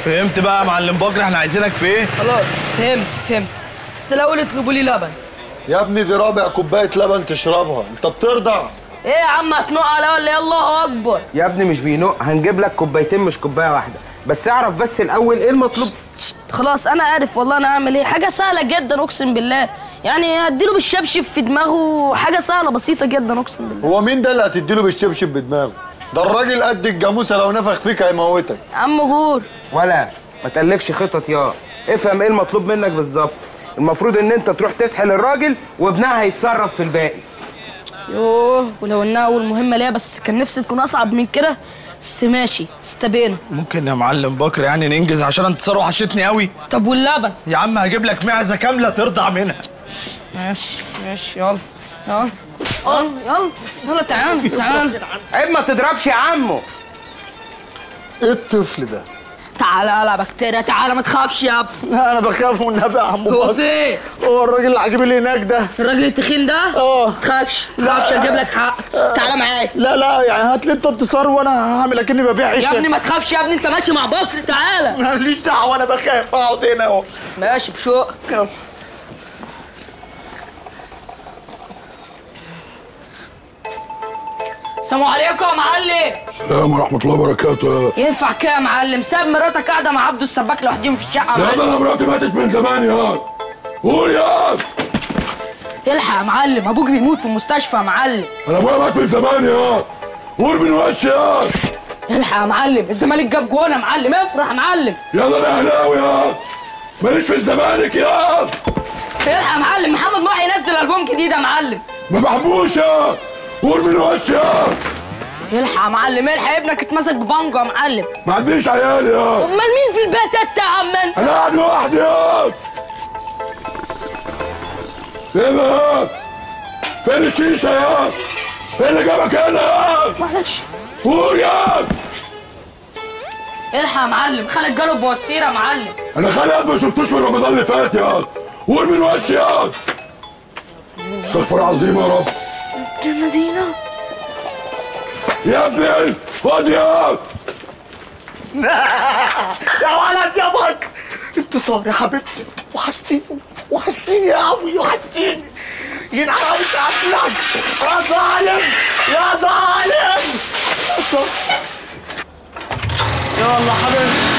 فهمت بقى يا معلم بكر احنا عايزينك في ايه خلاص فهمت فهمت بس الاول اطلبوا لي لبن يا ابني دي رابع كوبايه لبن تشربها انت بترضع ايه يا عم هتنق على ولا إيه؟ الله اكبر يا ابني مش بينق هنجيب لك كوبايتين مش كوبايه واحده بس اعرف بس الاول ايه المطلوب شت، خلاص انا عارف والله انا هعمل ايه حاجه سهله جدا اقسم بالله يعني اديله بالشبشب في دماغه حاجه سهله بسيطه جدا اقسم بالله هو مين ده اللي هتديله بالشبشب بدماغه ده الراجل قد الجاموسه لو نفخ فيك هيموتك يا عم غور ولا ما تألفش خطط يا افهم ايه المطلوب منك بالظبط المفروض ان انت تروح تسحل الراجل وابنها هيتصرف في الباقي يوه ولو انها اول مهمه ليا بس كان نفسي تكون اصعب من كده بس ماشي استبينا ممكن يا معلم بكر يعني ننجز عشان انتصار وحشتني قوي طب واللبن يا عم هجيب لك معزه كامله ترضع منها ماشي ماشي يلا يلا يلا يلا يلا تعال تعال عيب ما تضربش يا عمو ايه الطفل ده تعال يلا بكتيريا تعال ما تخافش يا ابني انا بخاف من النبي يا عم هو فين هو الراجل العجيب اللي هناك ده الراجل التخين ده اه تخافش تخافش اجيب لك حق تعالى معايا لا لا يعني هات لي انت انتصار وانا هعمل اكني ببيع عيش يا ابني ما تخافش يا ابني انت ماشي مع بكر تعالى ماليش دعوه انا بخاف اقعد هنا اهو ماشي بشوق السلام عليكم يا معلم السلام ورحمة الله وبركاته ينفع كده يا معلم ساب مراتك قاعده مع عبده السباك لوحدهم في الشقه يا يا ده معلم انا مراتي ماتت من زمان يا قول يا الحق يا معلم ابوك بيموت في المستشفى يا معلم انا ابويا مات من زمان يا قول من وش يا الحق يا معلم الزمالك جاب جون يا معلم افرح يا معلم يا ده انا اهلاوي يا ماليش في الزمالك يا الحق يا معلم محمد محي ينزل البوم جديد يا معلم ما بحبوش يا قول من وش يا الحق يا معلم الحق ابنك اتمسك ببانجو يا معلم ما عنديش عيال يا امال مين في البيت انت يا عم انت انا قاعد لوحدي يا ايه ده فين الشيشة يا ايه اللي جابك هنا يا معلش قول يا الحق يا معلم خالد جاله بوصيره يا معلم انا خالد ما شفتوش من رمضان اللي فات يا قول من وش يا استغفر عظيم يا رب المدينه يا ابني خد يا يا ولد يا بكر انتصار يا حبيبتي وحشتيني وحشتيني يا ابوي وحشتيني ينعم عليك عقلك يا ظالم يا ظالم يلا حبيبتي